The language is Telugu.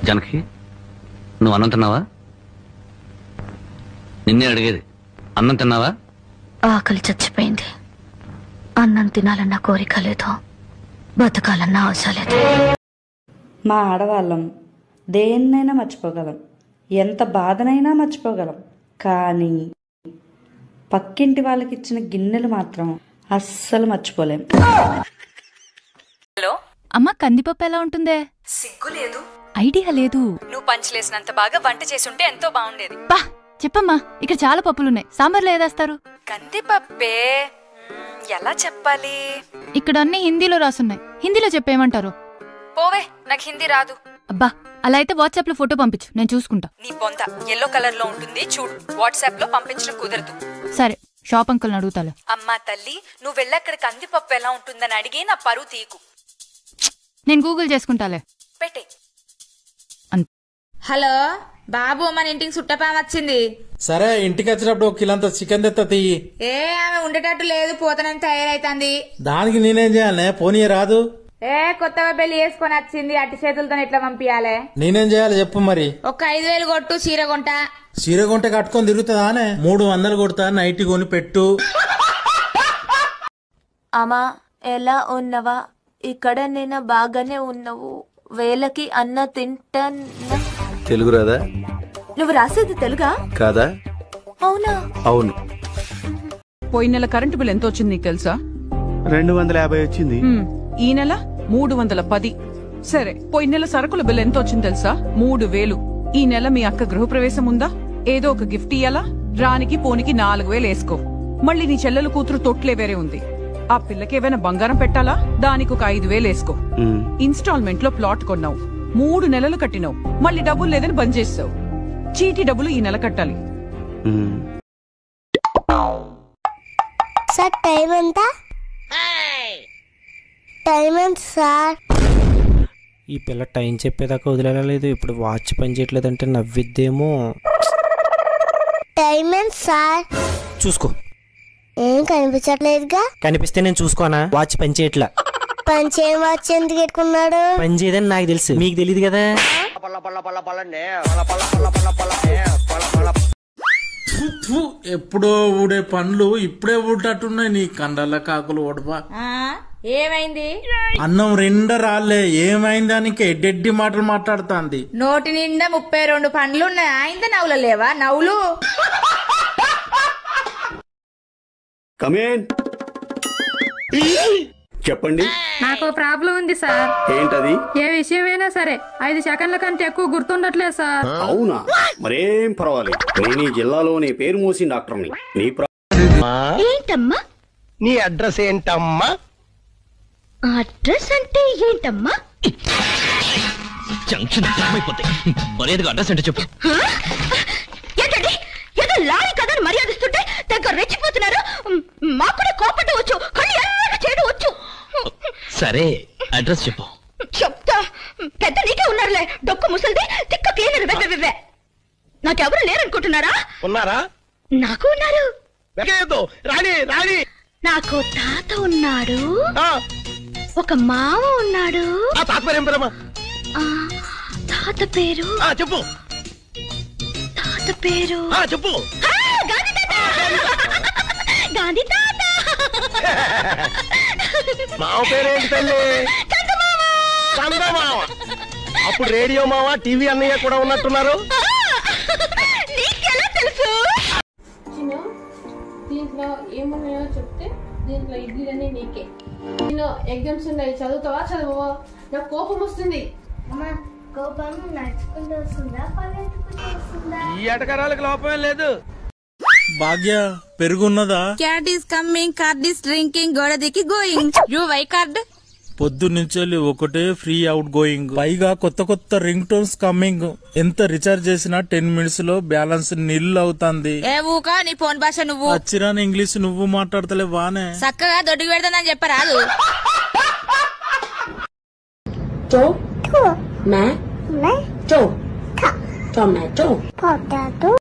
జానకి నువ్వు అన్నం తిన్నావా నిన్నే అడిగేది అన్నం తిన్నావా ఆకలి చచ్చిపోయింది అన్నం తినాలన్న కోరిక లేదు బతకాలన్న ఆశ లేదు మా ఆడవాళ్ళం దేన్నైనా మర్చిపోగలం ఎంత బాధనైనా మర్చిపోగలం కానీ పక్కింటి వాళ్ళకి ఇచ్చిన గిన్నెలు మాత్రం అస్సలు మర్చిపోలేం అమ్మ కందిపప్పు ఎలా ఉంటుందే సిగ్గు లేదు ఐడియా లేదు నువ్వు పంచలేసినంత బాగా వంట చేసుంటే ఎంతో బాగుండేది పా చెప్పమ్మా ఇక్కడ చాలా పప్పులున్నాయి సాంబార్లో ఏదేస్తారు కందిపప్పే మ్మ్, ఎలా చెప్పాలి ఇక్కడ అన్ని హిందీలో రాసున్నాయి హిందీలో చెప్పేయమంటారు పోవే నాకు హిందీ రాదు అబ్బా అలా అయితే వాట్సాప్ లో ఫోటో పంపించు నేను చూసుకుంటా నీ బొంత ఎల్లో కలర్ లో ఉంటుంది చూడు వాట్సాప్ లో పంపించడం కుదరదు సరే షాప్ అంకుల్ని అడుగుతాలే అమ్మా తల్లి నువ్వు వెళ్ళక్కడ కందిపప్పు ఎలా ఉంటుందని అడిగి నా పరువు తీకు నేను గూగుల్ చేసుకుంటాలే పెట్టే హలో బాబు మన ఇంటికి చుట్టపామ వచ్చింది సరే ఇంటికి వచ్చినప్పుడు ఒక కిలంత చికెన్ తెత్త తీయి ఏ ఆమె ఉండేటట్టు లేదు పోతనని తయారైతుంది దానికి నేనేం చేయాలి పోనీ రాదు ఏ కొత్తగా పెళ్లి చేసుకొని వచ్చింది అట్టి చేతులతో ఎట్లా పంపించాలే నేనేం చేయాలి చెప్పు మరి ఒక ఐదు వేలు కొట్టు చీర కొంట చీర గుంట కట్టుకొని తిరుగుతుందానే మూడు వందలు కొడతా నైట్ కొని పెట్టు అమ్మా ఎలా ఉన్నవా ఇక్కడ నేను బాగానే ఉన్నావు వేలకి అన్న తింటాను తెలుగు రాదా నువ్వు రాసేది తెలుగా కాదా అవునా అవును పోయిన నెల కరెంటు బిల్ ఎంత వచ్చింది నీకు తెలుసా రెండు వందల యాభై వచ్చింది హ్మ్, ఈ నెల మూడు వందల పది సరే పోయిన నెల సరుకుల బిల్ ఎంత వచ్చింది తెలుసా మూడు వేలు ఈ నెల మీ అక్క గృహప్రవేశం ఉందా ఏదో ఒక గిఫ్ట్ ఇయ్యాలా రానికి పోనికి నాలుగు వేలు వేసుకో మళ్ళీ నీ చెల్లెలు కూతురు తొట్లే వేరే ఉంది ఆ పిల్లకి ఏమైనా బంగారం పెట్టాలా దానికి ఒక ఐదు వేలు వేసుకో ఉమ్, ఇన్స్టాల్మెంట్ లో ప్లాట్ కొన్నావు మూడు నెలలు కట్టినావు మళ్ళీ డబ్బులు లేదని బంద్ చేస్తావు చీటీ డబ్బులు ఈ నెల కట్టాలి ఉమ్. సార్ టైం ఎంత టైం ఎంత సార్ ఈ పిల్ల టైం చెప్పేదాకా వదిలేలేదు ఇప్పుడు వాచ్ పని చేయట్లేదంటే నవ్విద్దేమో టైం ఎంత సార్ చూసుకో ఏం కనిపించట్లేదుగా కనిపిస్తే నేను చూసుకోనా వాచ్ పని చేయట్లా పంచేం వచ్చి ఎందుకు పెట్టుకున్నాడు పని చేయదని నాకు తెలుసు మీకు తెలియదు కదా ఫు, ఎప్పుడో ఊడే పండ్లు ఇప్పుడే ఊడేటట్టున్నాయి నీ కండల కాకులు ఓడపా ఆ, ఏమైంది అన్నం రెండ రాలే ఏమైంది అని ఎడ్డెడ్డి మాటలు మాట్లాడుతాంది నోటి నిండా ముప్పై రెండు పండ్లు ఉన్నాయి ఆయింత నవ్వులు లేవా నవ్వులు కమేన్ చెప్పండి నాకు ప్రాబ్లం ఉంది సార్ ఏంటది ఏ విషయమైనా సరే ఐదు సెకండ్ల కంటే ఎక్కువ గుర్తుండట్లేదు సార్ అవునా మరేం పర్వాలేదు నేను ఈ జిల్లాలోని పేరు మోసిన డాక్టర్ని నీ ప్ర- ఏంటమ్మా నీ అడ్రస్ ఏంటమ్మా అడ్రస్ అంటే ఏంటమ్మా జంక్షన్ అయిపోతాయి మరేదిగా అడ్రస్ అంటే చెప్పు ఏంటండి ఏదో లారీ కథను మర్యాదిస్తుంటే దగ్గర రెచ్చిపోతున్నారు మాకు కూడా కోపట వచ్చు కళ్ళు ఎర్రగా చేయడం వచ్చు సరే అడ్రస్ చెప్పు చెప్తా పెద్ద నీకే ఉన్నారులే డొక్కు ముసలిది తిక్క క్లీనర్ వెవ్వెవ్వె నాకెవరు లేరనుకుంటున్నారా ఉన్నారా నాకు ఉన్నారు వెకేయొద్దు. రాణి రాణి నాకు తాత ఉన్నాడు ఆ, ఒక మామ ఉన్నాడు ఆ తాత్పర్యం పేరమ్మా ఆ, తాత పేరు ఆ, చెప్పు తాత పేరు ఆ, చెప్పు ఆ, గాంధీ తాత గాంధీ తాత మావ పేరేంటి తల్లి చందమామ అప్పుడు రేడియో మావ టీవీ అన్నయ్య కూడా ఉన్నట్టున్నారు నీకెలా తెలుసు దీంట్లో ఏమున్నాయో చెప్తే దీంట్లో ఇడ్లీలన్నీ నీకే నేను ఎగ్జామ్స్ ఉన్నాయి చదువుతావా చదువు నాకు కోపం వస్తుంది కోపం నడుచుకుంటూ వస్తుందా పరిగెత్తుకుంటూ వస్తుందా ఈ ఎటకరాలకు లోపమే లేదు భాగ్య పెరుగున్నదా cat is coming card is drinking గోడ దిక్కి గోయింగ్ యూ వై కార్డ్ పొద్దు నుంచి ఒకటే ఫ్రీ అవుట్ గోయింగ్ పైగా కొత్త కొత్త రింగ్ టోన్స్ కమ్మింగ్ ఎంత రీఛార్జ్ చేసినా టెన్ మినిట్స్ లో బ్యాలెన్స్ నిల్ అవుతుంది ఏ ఊక నీ ఫోన్ భాష నువ్వు అచ్చిరాని ఇంగ్లీష్ నువ్వు మాట్లాడతలే వానే చక్కగా దొడ్డుకు పెడతానని చెప్పరాదు పొటాటో